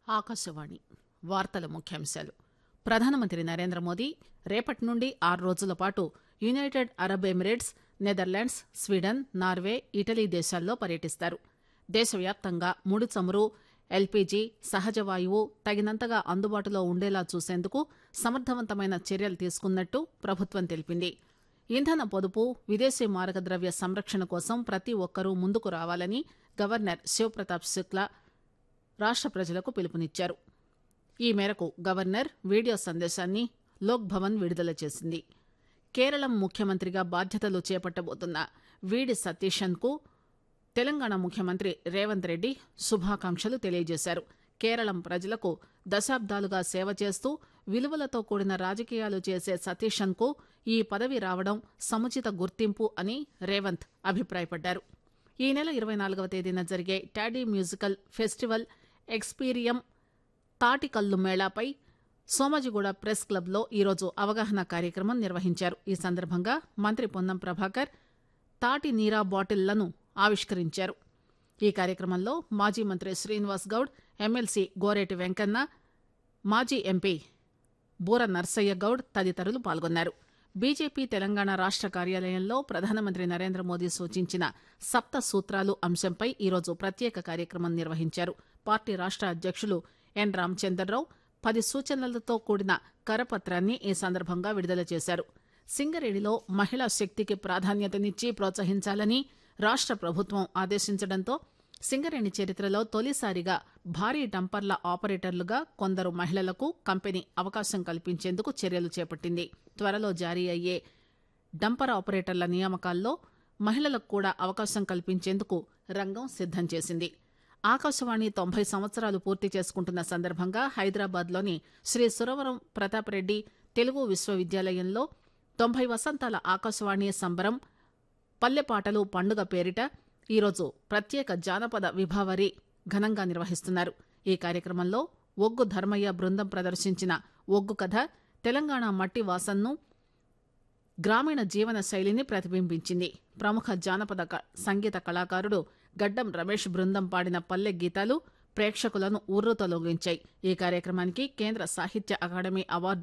ఆకాశవాణి వార్తల ముఖ్యాంశాలు ప్రధానమంత్రి నరేంద్ర మోదీ రేపటి నుండి ఆరు రోజుల పాటు United Arab Emirates Netherlands Sweden Norway Italy దేశాల్లో పర్యటిస్తారు దేశవ్యాప్తంగా ముడి చమురు ఎల్పీజీ సహజ వాయువు తగినంతగా అందుబాటులో ఉండేలా చూసేందుకు సమర్థవంతమైన చర్యలు తీసుకున్నట్టు ప్రభుత్వం తెలిపింది ఇంధన పొదుపు విదేశీ మారకద్రవ్య సంరక్షణ కోసం ప్రతి ఒక్కరూ ముందుకు రావాలని గవర్నర్ శివప్రతాప్ శుక్లా రాష్ట ప్రజలకు పిలుపునిచ్చారు ఈ మేరకు గవర్నర్ వీడియో సందేశాన్ని లోక్ భవన్ విడుదల చేసింది కేరళం ముఖ్యమంత్రిగా బాధ్యతలు చేపట్టబోతున్న వీడి సతీశన్ కు తెలంగాణ ముఖ్యమంత్రి రేవంత్ రెడ్డి శుభాకాంక్షలు తెలియజేశారు కేరళం ప్రజలకు దశాబ్దాలుగా సేవ చేస్తూ విలువలతో కూడిన రాజకీయాలు చేసే సతీశన్ కు ఈ పదవి రావడం సముచిత గుర్తింపు అని రేవంత్ అభిప్రాయపడ్డారు ఈ నెల ఇరవై నాలుగవ తేదీన జరిగే టాడీ మ్యూజికల్ ఫెస్టివల్ ఎక్స్పీరియం తాటికల్లు మేళాపై సోమాజిగూడ ప్రెస్ క్లబ్లో ఈరోజు అవగాహన కార్యక్రమం నిర్వహించారు ఈ సందర్భంగా మంత్రి పొన్నం ప్రభాకర్ తాటి నీరా బాటిళ్లను ఆవిష్కరించారు ఈ కార్యక్రమంలో మాజీ మంత్రి శ్రీనివాస్ గౌడ్ ఎమ్మెల్సీ గోరేటి వెంకన్న మాజీ ఎంపీ బూర నర్సయ్య గౌడ్ తదితరులు పాల్గొన్నారు బీజేపీ తెలంగాణ రాష్ట కార్యాలయంలో ప్రధానమంత్రి నరేంద్ర మోదీ సూచించిన సప్త సూత్రాలు అంశంపై ఈరోజు ప్రత్యేక కార్యక్రమం నిర్వహించారు పార్టీ రాష్ట అధ్యక్షులు ఎన్ రామచంద్రరావు పది సూచనలతో కూడిన కరపత్రాన్ని ఈ సందర్భంగా విడుదల చేశారు సింగరేణిలో మహిళా శక్తికి ప్రాధాన్యతనిచ్చి ప్రోత్సహించాలని రాష్ట ప్రభుత్వం ఆదేశించడంతో సింగరేణి చరిత్రలో తొలిసారిగా భారీ డంపర్ల ఆపరేటర్లుగా కొందరు మహిళలకు కంపెనీ అవకాశం కల్పించేందుకు చర్యలు చేపట్టింది త్వరలో జారీ అయ్యే డంపర్ ఆపరేటర్ల నియామకాల్లో మహిళలకు కూడా అవకాశం కల్పించేందుకు రంగం సిద్దం చేసింది ఆకాశవాణి తొంభై సంవత్సరాలు పూర్తి చేసుకుంటున్న సందర్భంగా హైదరాబాద్లోని శ్రీ సురవరం ప్రతాప్ రెడ్డి తెలుగు విశ్వవిద్యాలయంలో తొంభై వసంతాల ఆకాశవాణి సంబరం పల్లెపాటలు పండుగ పేరిట ఈరోజు ప్రత్యేక జానపద విభావరి ఘనంగా నిర్వహిస్తున్నారు ఈ కార్యక్రమంలో ఒగ్గు ధర్మయ్య బృందం ప్రదర్శించిన ఒగ్గు కథ తెలంగాణ మట్టి వాసన్ను గ్రామీణ జీవన శైలిని ప్రతిబింబించింది ప్రముఖ జానపద క- సంగీత కళాకారుడు గడ్డం రమేష్ బృందం పాడిన పల్లె గీతాలు ప్రేక్షకులను ఉర్రూతలొగించాయి ఈ కార్యక్రమానికి కేంద్ర సాహిత్య అకాడమీ అవార్డు